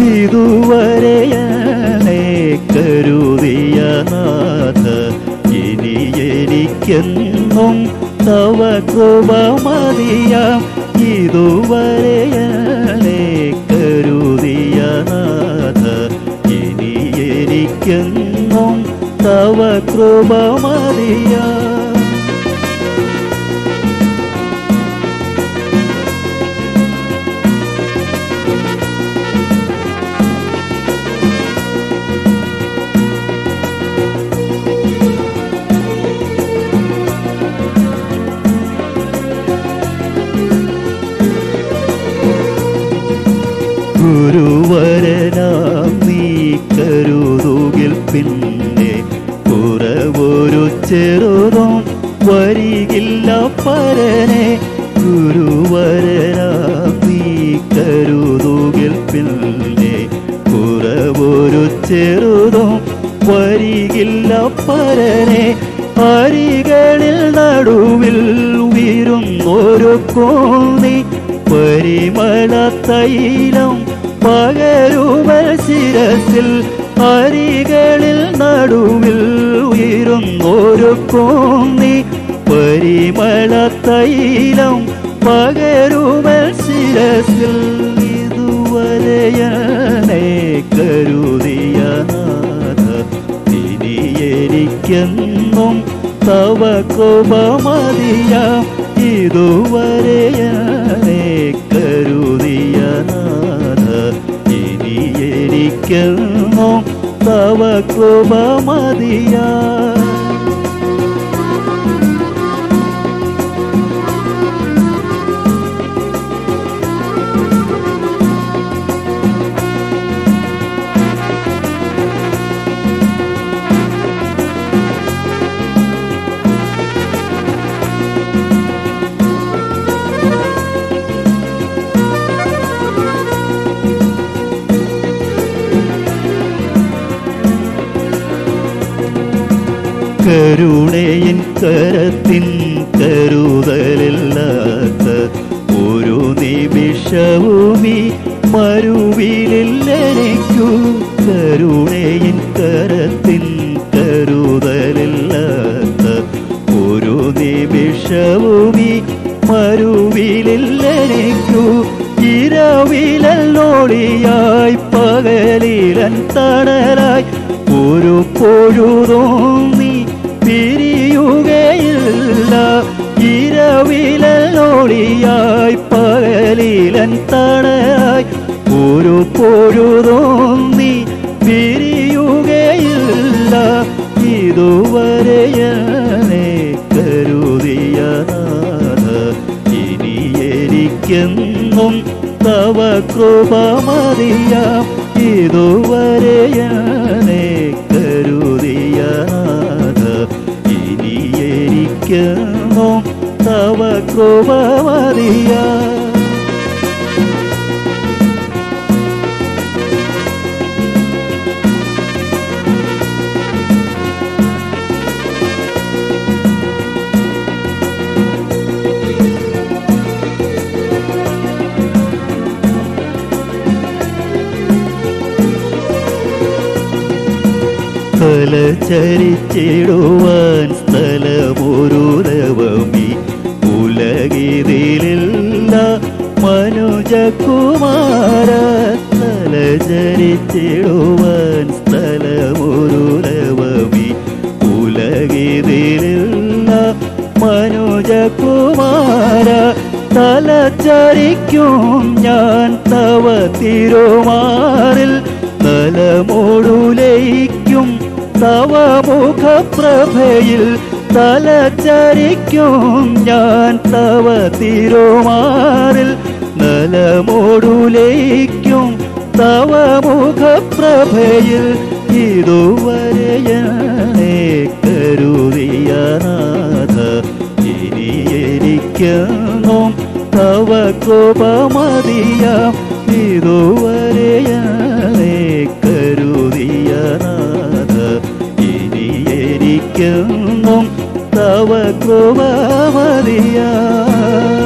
ഇതുവരെ എന്നെ കരുതിയ നാഥ ഇനി എനിക്കെന്നും തവ കൃപ മതിയാം ഇതുവരെ എന്നെ കരുതിയ നാഥ ഇനി എനിക്കെന്നും തവ കൃപ മതിയാം ഗുരുവരനാം നീ കരുതുകിൽ പിന്നെ കുറവൊരു ചെറുതും വരികില്ല പരനെ ഗുരുവരനാം നീ കരുതുകിൽ പിന്നെ കുറവൊരു ചെറുതും വരികില്ല പരനെ അരികളിൽ നടുവിൽ ഉയരുന്നൊരു കോന്നി പരിമള തൈലം പകരുമൽ ശിരസിൽ അരികളിൽ നടുവിൽ ഉയരുന്നൊരു കോന്നി പരിമള തൈലം പകരുമൽ ശിരസിൽ ഇതുവരെയാണേ കരുതിയ നാഥ ഇനി എനിക്കെന്നും തവ കൃപ മതിയാം ഇതുവരെയാണേ കരുതിയ നാഥ ഇനി എനിക്കെന്നും തവ കൃപ മതിയാം കരുണയിൻ കരത്തിൻ കരുതലില്ലാത്ത ഒരു നിമിഷവുമീ മരുവിലെനിക്കു കരുണയിൻ കരത്തിൻ കരുതലില്ലാത്ത ഒരു നിമിഷവുമീ മരുവിലെനിക്കു ഇരവിലോളിയായി പകലിലൻ തണലായി ഒരു പൊഴുതോന്നി പിരിയുകയില്ല ഇരവിലോളിയായി പകലിലൻ തണലായി ഒരു പൊഴുതോന്നി പിരിയുകയില്ല ഇതുവരെയാണേ കരുതിയ നാഥ ഇനി എനിക്കെന്നും തവ കൃപ മതിയാം ഇതുവരെയാണേ കരുതിയ നാഥ ഇനി എനിക്കെന്നും തവ കൃപ മതിയാം തല ചരിച്ചിടുവാൻ സ്ഥലമൊരു രവമി ഉലകിതിലില്ല മനുജകുമാര തല ചരിച്ചിടുവാൻ സ്ഥലമൊരു രവമി ഉലകിതിലില്ല മനുജകുമാര തല ചരിക്കും ഞാൻ തവ തിരുമാറിൽ തലമോടുലയിക്കും തവ മുഖപ്രഭയിൽ തലചരിക്കും ഞാൻ തവ തിരുമാറിൽ നലമോടുലയിക്കും തവ മുഖപ്രഭയിൽ ഇതുവരെയാണേ കരുതിയ നാഥ ഇനി എനിക്കെന്നും തവ കൃപ മതിയാം ഇതുവരെയാണേ കരുതിയ നാഥ ഇനി എനിക്കെന്നും തവ കൃപ മതിയാം